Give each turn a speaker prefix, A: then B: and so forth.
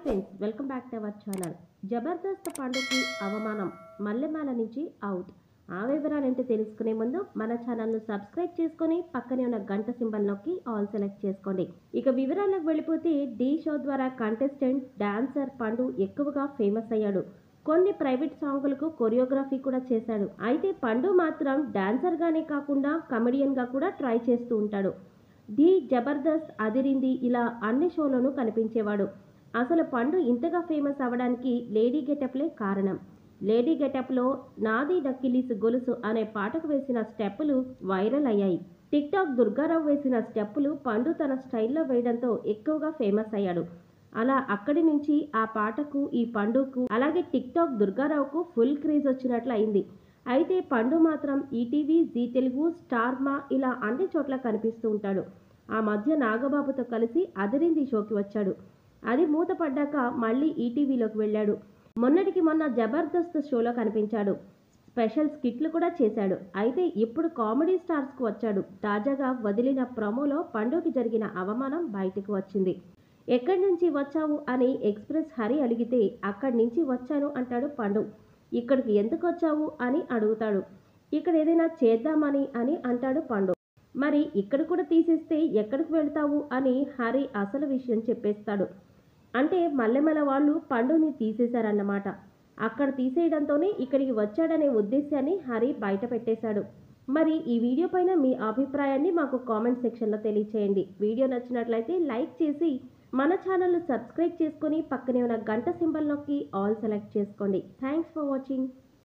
A: friends welcome back to our channel Jabardasth పండుకి అవమానం మల్లెమాల నుంచి అవుట్ ఆ వివరాలేంటో తెలుసుకునే ముందు మన ఛానల్ను సబ్స్క్రైబ్ చేసుకొని పక్కనే ఉన్న గంట సింబల్ నొక్కి ఆల్ సెలెక్ట్ చేసుకోండి ఇక వివరాలకు వెళ్ళిపోతే డి షో ద్వారా కంటెస్టెంట్ డాన్సర్ పండు ఎక్కువగా ఫేమస్ అయ్యాడు కొన్ని ప్రైవేట్ సాంగులకు కొరియోగ్రఫీ కూడా చేశాడు అయితే పండు మాత్రం డాన్సర్ గానే కాకుండా కమెడియన్ గా కూడా ట్రై చేస్తూ ఉంటాడు డి జబర్దస్త్ అదిరింది ఇలా అన్ని షోలోనూ కనిపించేవాడు అసలు పండు ఇంతగా ఫేమస్ అవ్వడానికి లేడీ గెటప్లే కారణం లేడీ గెటప్లో నాది డక్కిలీస్ గొలుసు అనే పాటకు వేసిన స్టెప్పులు వైరల్ అయ్యాయి టిక్ టాక్ దుర్గారావు వేసిన స్టెప్పులు పండు తన స్టైల్లో వేయడంతో ఎక్కువగా ఫేమస్ అయ్యాడు అలా అక్కడి నుంచి ఆ పాటకు ఈ పండుకు అలాగే టిక్ టాక్ దుర్గారావుకు ఫుల్ క్రేజ్ వచ్చినట్లు అయింది అయితే పండు మాత్రం ఈటీవీ జీ తెలుగు స్టార్ మా ఇలా అన్ని చోట్ల కనిపిస్తూ ఉంటాడు ఆ మధ్య నాగబాబుతో కలిసి అదిరింది షోకి వచ్చాడు అది మూతపడ్డాక మళ్ళీ ఈటీవీలోకి వెళ్ళాడు మొన్నటికి మొన్న జబర్దస్త్ షోలో కనిపించాడు స్పెషల్ స్కిట్లు కూడా చేశాడు అయితే ఇప్పుడు కామెడీ స్టార్స్కు వచ్చాడు తాజాగా వదిలిన ప్రమోలో పండుకి జరిగిన అవమానం బయటకు వచ్చింది ఎక్కడి నుంచి వచ్చావు అని ఎక్స్ప్రెస్ హరి అడిగితే అక్కడి నుంచి వచ్చాను అంటాడు పండు ఇక్కడికి ఎందుకు వచ్చావు అని అడుగుతాడు ఇక్కడ ఏదైనా చేద్దామని అని అంటాడు పండు మరి ఇక్కడ కూడా తీసేస్తే ఎక్కడికి వెళ్తావు అని హరి అసలు విషయం చెప్పేస్తాడు అంటే మల్లెమల వాళ్ళు పండుని తీసేశారన్నమాట అక్కడ తీసేయడంతోనే ఇక్కడికి వచ్చాడనే ఉద్దేశాన్ని హరి బయట పెట్టేశాడు మరి ఈ వీడియో పైన మీ అభిప్రాయాన్ని మాకు కామెంట్ సెక్షన్లో తెలియచేయండి వీడియో నచ్చినట్లయితే లైక్ చేసి మన ఛానల్ను సబ్స్క్రైబ్ చేసుకొని పక్కనే ఉన్న గంట సింబల్ నొక్కి ఆల్ సెలెక్ట్ చేసుకోండి థ్యాంక్స్ ఫర్ వాచింగ్